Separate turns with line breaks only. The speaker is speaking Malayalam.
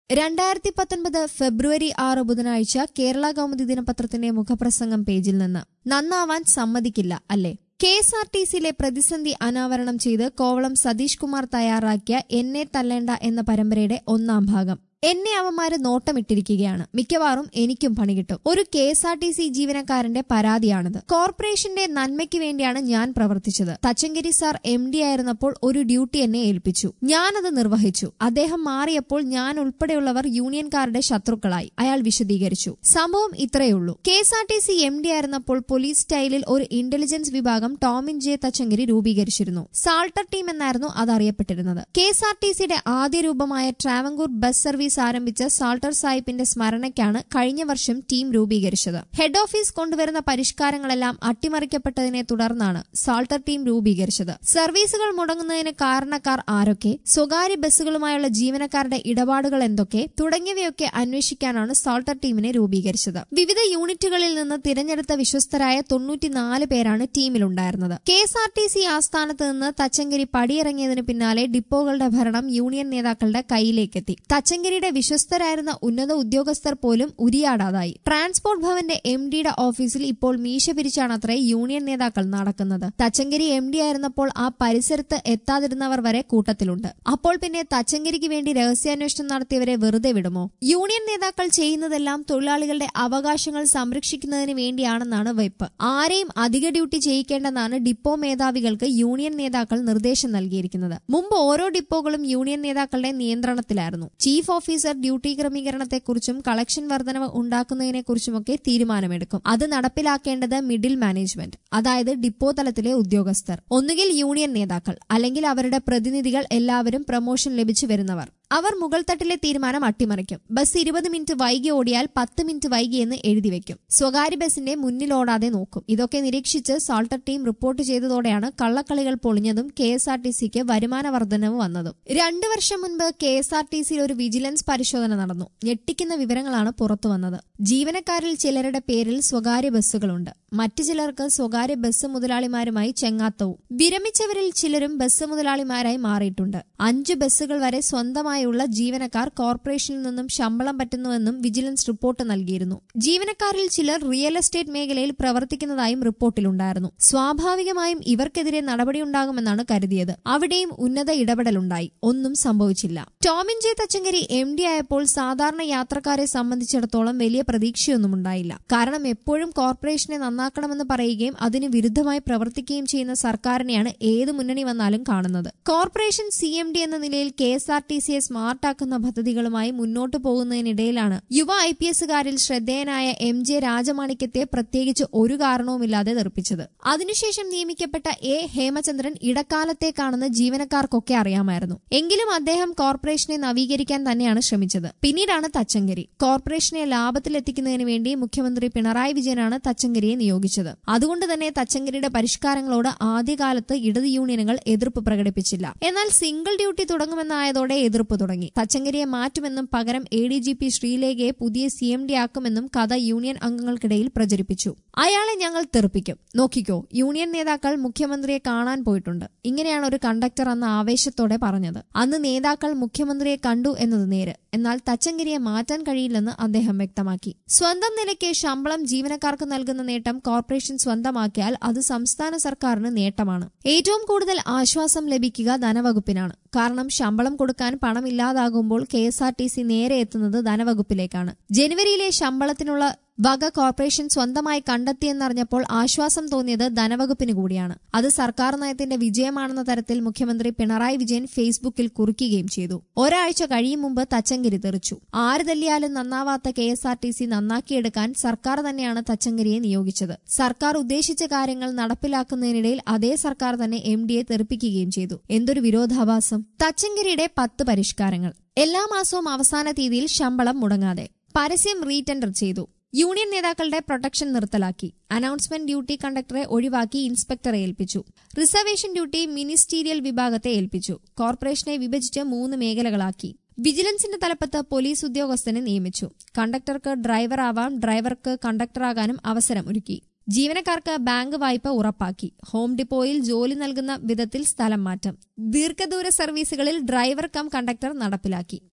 രണ്ടായിരത്തി പത്തൊൻപത് ഫെബ്രുവരി ആറ് ബുധനാഴ്ച കേരള കൗമുദി ദിനപത്രത്തിന്റെ മുഖപ്രസംഗം പേജിൽ നിന്ന് നന്നാവാൻ സമ്മതിക്കില്ല അല്ലേ കെ എസ് ആർ ടി സിയിലെ പ്രതിസന്ധി അനാവരണം ചെയ്ത് കോവളം സതീഷ് കുമാർ തയ്യാറാക്കിയ എന്നെ തല്ലേണ്ട എന്ന പരമ്പരയുടെ ഒന്നാം ഭാഗം എന്നെ അവന്മാര് നോട്ടമിട്ടിരിക്കുകയാണ് മിക്കവാറും എനിക്കും പണി കിട്ടും ഒരു K S R T C ജീവനക്കാരന്റെ പരാതിയാണിത് കോർപ്പറേഷന്റെ നന്മയ്ക്ക് വേണ്ടിയാണ് ഞാൻ പ്രവർത്തിച്ചത് തച്ചങ്കരി സാർ എം ഡി ആയിരുന്നപ്പോൾ ഒരു ഡ്യൂട്ടി എന്നെ ഏൽപ്പിച്ചു ഞാനത് നിർവഹിച്ചു അദ്ദേഹം മാറിയപ്പോൾ ഞാൻ ഉൾപ്പെടെയുള്ളവർ യൂണിയൻകാരുടെ ശത്രുക്കളായി അയാൾ വിശദീകരിച്ചു സംഭവം ഇത്രയുള്ളൂ K S R T C M D ആയിരുന്നപ്പോൾ പോലീസ് സ്റ്റൈലിൽ ഒരു ഇന്റലിജൻസ് വിഭാഗം ടോമിൻ ജെ തച്ചങ്കരി രൂപീകരിച്ചിരുന്നു സാൾട്ടർ ടീം എന്നായിരുന്നു അത് അറിയപ്പെട്ടിരുന്നത് കെ എസ് ആർ ടി സിയുടെ ആദ്യ രൂപമായ ട്രാവങ്കൂർ ബസ് സർവീസ് ആരംഭിച്ച സാൾട്ടർ സാഹിബിന്റെ സ്മരണയ്ക്കാണ് കഴിഞ്ഞ വർഷം ടീം രൂപീകരിച്ചത് ഹെഡ് ഓഫീസ് കൊണ്ടുവരുന്ന പരിഷ്കാരങ്ങളെല്ലാം അട്ടിമറിക്കപ്പെട്ടതിനെ തുടർന്നാണ് സാൾട്ടർ ടീം രൂപീകരിച്ചത് സർവീസുകൾ മുടങ്ങുന്നതിന് കാരണക്കാർ ആരൊക്കെ സ്വകാര്യ ബസ്സുകളുമായുള്ള ജീവനക്കാരുടെ ഇടപാടുകൾ എന്തൊക്കെ തുടങ്ങിയവയൊക്കെ അന്വേഷിക്കാനാണ് സാൾട്ടർ ടീമിനെ രൂപീകരിച്ചത് വിവിധ യൂണിറ്റുകളിൽ നിന്ന് തിരഞ്ഞെടുത്ത വിശ്വസ്തരായ തൊണ്ണൂറ്റിനാല് പേരാണ് ടീമിലുണ്ടായിരുന്നത് K S R T C ആസ്ഥാനത്ത് നിന്ന് തച്ചങ്കരി പടിയിറങ്ങിയതിനു പിന്നാലെ ഡിപ്പോകളുടെ ഭരണം യൂണിയൻ നേതാക്കളുടെ കയ്യിലേക്കെത്തി തച്ചങ്കരിയുടെ വിശ്വസ്തരായിരുന്ന ഉന്നത ഉദ്യോഗസ്ഥർ പോലും ഉരിയാടാതായി ട്രാൻസ്പോർട്ട് ഭവന്റെ എം ഡിയുടെ ഓഫീസിൽ ഇപ്പോൾ മീശ പിരിച്ചാണത്രേ യൂണിയൻ നേതാക്കൾ നടക്കുന്നത് തച്ചങ്കരി എം ഡി ആയിരുന്നപ്പോൾ ആ പരിസരത്ത് എത്താതിരുന്നവർ വരെ കൂട്ടത്തിലുണ്ട് അപ്പോൾ പിന്നെ തച്ചങ്കരിക്ക് വേണ്ടി രഹസ്യാന്വേഷണം നടത്തിയവരെ വെറുതെ വിടുമോ യൂണിയൻ നേതാക്കൾ ചെയ്യുന്നതെല്ലാം തൊഴിലാളികളുടെ അവകാശങ്ങൾ സംരക്ഷിക്കുന്നതിന് വേണ്ടിയാണെന്നാണ് വെപ്പ് ആരെയും അധിക ഡ്യൂട്ടി ചെയ്യിക്കേണ്ടെന്നാണ് ഡിപ്പോ മേധാവികൾക്ക് യൂണിയൻ നേതാക്കൾ നിർദ്ദേശം നൽകിയിരിക്കുന്നത് മുമ്പ് ഓരോ ഡിപ്പോകളും യൂണിയൻ നേതാക്കളുടെ നിയന്ത്രണത്തിലായിരുന്നു ചീഫ് ഓഫീസർ ഡ്യൂട്ടി ക്രമീകരണത്തെക്കുറിച്ചും കളക്ഷൻ വർധനവ് ഉണ്ടാക്കുന്നതിനെക്കുറിച്ചുമൊക്കെ തീരുമാനമെടുക്കും അത് നടപ്പിലാക്കേണ്ടത് മിഡിൽ മാനേജ്മെന്റ് അതായത് ഡിപ്പോ തലത്തിലെ ഉദ്യോഗസ്ഥർ ഒന്നുകിൽ യൂണിയൻ നേതാക്കൾ അല്ലെങ്കിൽ അവരുടെ പ്രതിനിധികൾ എല്ലാവരും പ്രമോഷൻ ലഭിച്ചു വരുന്നവർ അവർ മുകൾ തട്ടിലെ തീരുമാനം അട്ടിമറിക്കും ബസ് ഇരുപത് മിനിറ്റ് വൈകി ഓടിയാൽ പത്ത് മിനിറ്റ് വൈകിയെന്ന് എഴുതി വെക്കും സ്വകാര്യ ബസിന്റെ മുന്നിൽ ഓടാതെ നോക്കും ഇതൊക്കെ നിരീക്ഷിച്ച് സാൾട്ടർ ടീം റിപ്പോർട്ട് ചെയ്തതോടെയാണ് കള്ളക്കളികൾ പൊളിഞ്ഞതും കെ എസ് ആർ ടി സിക്ക് വരുമാന വർധനവ് വന്നതും രണ്ടു വർഷം മുൻപ് കെ എസ് ആർ ടി സിയിൽ ഒരു വിജിലൻസ് പരിശോധന നടന്നു ഞെട്ടിക്കുന്ന വിവരങ്ങളാണ് പുറത്തുവന്നത് ജീവനക്കാരിൽ ചിലരുടെ പേരിൽ സ്വകാര്യ ബസ്സുകളുണ്ട് മറ്റു ചിലർക്ക് സ്വകാര്യ ബസ് മുതലാളിമാരുമായി ചെങ്ങാത്തവും വിരമിച്ചവരിൽ ചിലരും ബസ് മുതലാളിമാരായി മാറിയിട്ടുണ്ട് അഞ്ചു ബസ്സുകൾ വരെ സ്വന്തമായുള്ള ജീവനക്കാർ കോർപ്പറേഷനിൽ നിന്നും ശമ്പളം പറ്റുന്നുവെന്നും വിജിലൻസ് റിപ്പോർട്ട് നൽകിയിരുന്നു ജീവനക്കാരിൽ ചിലർ റിയൽ എസ്റ്റേറ്റ് മേഖലയിൽ പ്രവർത്തിക്കുന്നതായും റിപ്പോർട്ടിലുണ്ടായിരുന്നു സ്വാഭാവികമായും ഇവർക്കെതിരെ നടപടിയുണ്ടാകുമെന്നാണ് കരുതിയത് അവിടെയും ഉന്നത ഇടപെടലുണ്ടായി ഒന്നും സംഭവിച്ചില്ല Tomin J Thachankary M D ആയപ്പോൾ സാധാരണ യാത്രക്കാരെ സംബന്ധിച്ചിടത്തോളം വലിയ പ്രതീക്ഷയൊന്നും ഉണ്ടായില്ല കാരണം എപ്പോഴും കോർപ്പറേഷനെ നന്നാക്കണമെന്ന് പറയുകയും അതിന് വിരുദ്ധമായി പ്രവർത്തിക്കുകയും ചെയ്യുന്ന സർക്കാരിനെയാണ് ഏത് മുന്നണി വന്നാലും കാണുന്നത് കോർപ്പറേഷൻ സി എം ഡി എന്ന നിലയിൽ കെ എസ് ആർ ടി സിയെ സ്മാർട്ടാക്കുന്ന പദ്ധതികളുമായി മുന്നോട്ടു പോകുന്നതിനിടയിലാണ് യുവ ഐ പി എസുകാരിൽ ശ്രദ്ധേയനായ എം ജെ രാജമാണിക്യത്തെ പ്രത്യേകിച്ച് ഒരു കാരണവുമില്ലാതെ തെറിപ്പിച്ചത് അതിനുശേഷം നിയമിക്കപ്പെട്ട എ ഹേമചന്ദ്രൻ ഇടക്കാലത്തേക്കാണെന്ന് ജീവനക്കാർക്കൊക്കെ അറിയാമായിരുന്നു എങ്കിലും അദ്ദേഹം കോർപ്പറേഷനെ നവീകരിക്കാൻ തന്നെയാണ് ശ്രമിച്ചത് പിന്നീടാണ് തച്ചങ്കരി കോർപ്പറേഷനെ ലാഭത്തിലെത്തിക്കുന്നതിന് വേണ്ടി മുഖ്യമന്ത്രി പിണറായി വിജയനാണ് തച്ചങ്കരിയെ നിയോഗിച്ചത് അതുകൊണ്ട് തന്നെ തച്ചങ്കരിയുടെ പരിഷ്കാരങ്ങളോട് ആദ്യകാലത്ത് ഇടത് യൂണിയനുകൾ എതിർപ്പ് പ്രകടിപ്പിച്ചില്ല എന്നാൽ സിംഗിൾ ഡ്യൂട്ടി തുടങ്ങുമെന്നായതോടെ എതിർപ്പ് തുടങ്ങി തച്ചങ്കരിയെ മാറ്റുമെന്നും പകരം എ ഡി ജി പി ശ്രീലേഖയെ പുതിയ സി എം ഡി ആക്കുമെന്നും കഥ യൂണിയൻ അംഗങ്ങൾക്കിടയിൽ പ്രചരിപ്പിച്ചു അയാളെ ഞങ്ങൾ തെറിപ്പിക്കും നോക്കിക്കോ യൂണിയൻ നേതാക്കൾ മുഖ്യമന്ത്രിയെ കാണാൻ പോയിട്ടുണ്ട് ഇങ്ങനെയാണ് ഒരു കണ്ടക്ടർ അന്ന് ആവേശത്തോടെ പറഞ്ഞത് അന്ന് നേതാക്കൾ മുഖ്യമന്ത്രിയെ കണ്ടു എന്നത് നേര് എന്നാൽ തച്ചങ്കരിയെ മാറ്റാൻ കഴിയില്ലെന്ന് അദ്ദേഹം വ്യക്തമാക്കി സ്വന്തം നിലയ്ക്ക് ശമ്പളം ജീവനക്കാർക്ക് നൽകുന്ന നേട്ടം കോർപ്പറേഷൻ സ്വന്തമാക്കിയാൽ അത് സംസ്ഥാന സർക്കാരിന് നേട്ടമാണ് ഏറ്റവും കൂടുതൽ ആശ്വാസം ലഭിക്കുക ധനവകുപ്പിനാണ് കാരണം ശമ്പളം കൊടുക്കാൻ പണമില്ലാതാകുമ്പോൾ K S R T C നേരെ എത്തുന്നത് ധനവകുപ്പിലേക്കാണ് ജനുവരിയിലെ ശമ്പളത്തിനുള്ള വക കോർപ്പറേഷൻ സ്വന്തമായി കണ്ടെത്തിയെന്നറിഞ്ഞപ്പോൾ ആശ്വാസം തോന്നിയത് ധനവകുപ്പിന് കൂടിയാണ് അത് സർക്കാർ നയത്തിന്റെ വിജയമാണെന്ന തരത്തിൽ മുഖ്യമന്ത്രി പിണറായി വിജയൻ ഫേസ്ബുക്കിൽ കുറിക്കുകയും ചെയ്തു ഒരാഴ്ച കഴിയും മുമ്പ് തച്ചങ്കരി തെറിച്ചു ആര് തല്ലിയാലും നന്നാവാത്ത K S R T C നന്നാക്കിയെടുക്കാൻ സർക്കാർ തന്നെയാണ് തച്ചങ്കരിയെ നിയോഗിച്ചത് സർക്കാർ ഉദ്ദേശിച്ച കാര്യങ്ങൾ നടപ്പിലാക്കുന്നതിനിടയിൽ അതേ സർക്കാർ തന്നെ എം ഡിയെ തെറിപ്പിക്കുകയും ചെയ്തു എന്തൊരു വിരോധാഭാസം തച്ചങ്കരിയുടെ പത്ത് പരിഷ്കാരങ്ങൾ എല്ലാ മാസവും അവസാന തീയതിയിൽ ശമ്പളം മുടങ്ങാതെ പരസ്യം റീടെൻഡർ ചെയ്തു യൂണിയൻ നേതാക്കളുടെ പ്രൊട്ടക്ഷൻ നിർത്തലാക്കി അനൗൺസ്മെന്റ് ഡ്യൂട്ടി കണ്ടക്ടറെ ഒഴിവാക്കി ഇൻസ്പെക്ടറെ ഏൽപ്പിച്ചു റിസർവേഷൻ ഡ്യൂട്ടി മിനിസ്റ്റീരിയൽ വിഭാഗത്തെ ഏൽപ്പിച്ചു കോർപ്പറേഷനെ വിഭജിച്ച് മൂന്ന് മേഖലകളാക്കി വിജിലൻസിന്റെ തലപ്പത്ത് പോലീസ് ഉദ്യോഗസ്ഥനെ നിയമിച്ചു കണ്ടക്ടർക്ക് ഡ്രൈവർ ആവാം ഡ്രൈവർക്ക് കണ്ടക്ടറാകാനും അവസരം ഒരുക്കി ജീവനക്കാർക്ക് ബാങ്ക് വായ്പ ഉറപ്പാക്കി ഹോം ഡിപ്പോയിൽ ജോലി നൽകുന്ന വിധത്തിൽ സ്ഥലം മാറ്റം ദീർഘദൂര സർവീസുകളിൽ ഡ്രൈവർ കം കണ്ടക്ടർ നടപ്പിലാക്കി